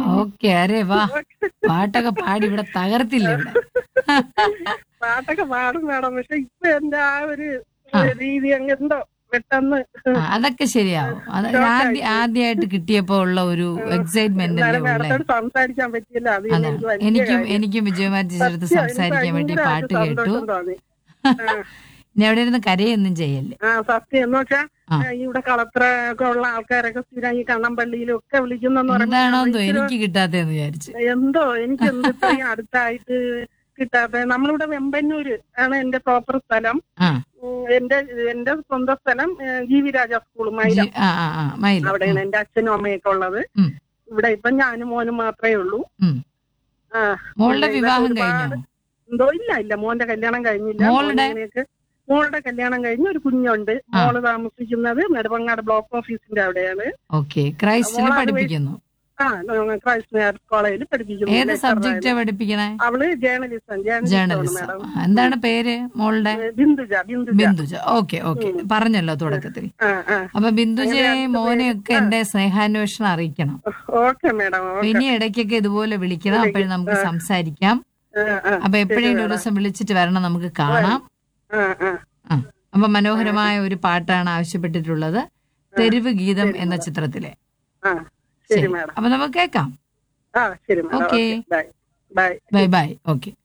Okay അരെ വാ പാട്ടൊക്കെ പാടി ഇവിടെ തകർത്തില്ല ഇവിടെ പാട്ടൊക്കെ പാടും മേഡം പക്ഷെ ഇപ്പൊ എന്റെ ആ ഒരു ആ. രീതി അങ്ങ് എന്തോ പെട്ടെന്ന് ആ, അതൊക്കെ ശരിയാവും അത് ആദ്യ ആദ്യമായിട്ട് കിട്ടിയപ്പോ ഉള്ള ഒരു എക്സൈറ്റ്മെന്റ് അല്ലേ എന്നാലും ഉള്ളേ മേഡത്തോട് സംസാരിക്കാൻ പറ്റിയില്ല അത് അതെ എനിക്ക് വലിയ എനിക്കും കാര്യം. എനിക്കും വിജയകുമാർ ടീച്ചറുടെ അടുത്ത് സത്യം, എനിക്ക് സംസാരിക്കാൻ വേണ്ടി ഭയങ്കരമായിട്ട് പാട്ട് കേട്ടു സന്തോഷം തോന്നി. ആ. ഇനി അവിടെ ഇരുന്ന് കരയൊന്നും ചെയ്യല്ലേ ആ സത്യം എന്ന് വെച്ചാ ആ. ഏ, ഇവിടെ കളത്ര ഒക്കെ ഉള്ള ആൾക്കാരൊക്കെ സ്ഥിരം ഈ കണ്ണമ്പള്ളിയിലും ഒക്കെ വിളിക്കുന്നെന്ന് എന്താണോന്നോ പറയുമ്പോൾ എനിക്ക് കിട്ടാത്തെന്ന് വിചാരിച്ചു എന്തോ എനിക്ക് എന്ത് ഇത്രയും അടുത്തായിട്ട് കിട്ടാത്ത നമ്മളിവിടെ വെമ്പന്നൂര് ആണ് എന്റെ പ്രോപ്പർ സ്ഥലം ആ ഉം, എന്റെ എന്റെ സ്വന്തം സ്ഥലം ഏ, G V Raja school Mylam ജി- ആ ആ ആ മയിൽ അവിടെയാണ് എന്റെ അച്ഛനും അമ്മയൊക്കെ ഉള്ളത് ഉം. ഇവിടെ ഇപ്പൊ ഞാനും മോനും മാത്രമേ ഉള്ളൂ ഉം. ആ മോളുടെ ഇവിടെ വിവാഹം ഒരുപാട് കഴിഞ്ഞോ എന്തോ ഇല്ല ഇല്ല മോന്റെ കല്യാണം കഴിഞ്ഞില്ല മോളുടെ? മോനിങ്ങനെയൊക്കെ- മോളുടെ കല്യാണം കഴിഞ്ഞ് ഒരു കുഞ്ഞുണ്ട് ആ. മോള് താമസിക്കുന്നത് നെടുമങ്ങാട് ബ്ലോക്ക് ഓഫീസിന്റെ അവിടെയാണ് ഓക്കെ ക്രൈസ്റ്റിൽ മോളത് പഠിപ്പിക്കുന്നു ആ ക്രൈസ്റ്റ് മാരിസ് കോളേജിൽ പഠിപ്പിക്കുന്നു ഏത് lecturer സബ്ജക്റ്റാ ആയിട്ട്. പഠിപ്പിക്കണേ അവള് ജേർണലിസം ജേർണലിസ്റ്റ് ജേർണലിസം മാഡം എന്താണ് പേര് മോളുടെ ബിന്ദുജ ബിന്ദുജ ബിന്ദുജ ഓക്കെ ഓക്കെ പറഞ്ഞല്ലോ തുടക്കത്തിൽ ആ ആ അപ്പൊ ബിന്ദുജയെയും മോനെയൊക്കെ എന്റെ സ്നേഹാന്വേഷണം അറിയിക്കണം ഓക്കെ മാഡം അപ്പൊ ഇനി ഇടയ്ക്കൊക്കെ ഇതുപോലെ വിളിക്കണം അപ്പോഴും നമുക്ക് സംസാരിക്കാം അപ്പൊ എപ്പോഴെങ്കിലും ഒരു ദിവസം വിളിച്ചിട്ട് വരണം നമുക്ക് കാണാം ആ ആ ആ അപ്പൊ മനോഹരമായ ഒരു പാട്ടാണ് ആവശ്യപ്പെട്ടിട്ടുള്ളത് തെരുവ് ഗീതം എന്ന ചിത്രത്തിലെ ആ ശരി ശരി മാഡം അപ്പൊ നമുക്ക് കേൾക്കാം ആ ശരി madam Okay. Bye bye bye bye okay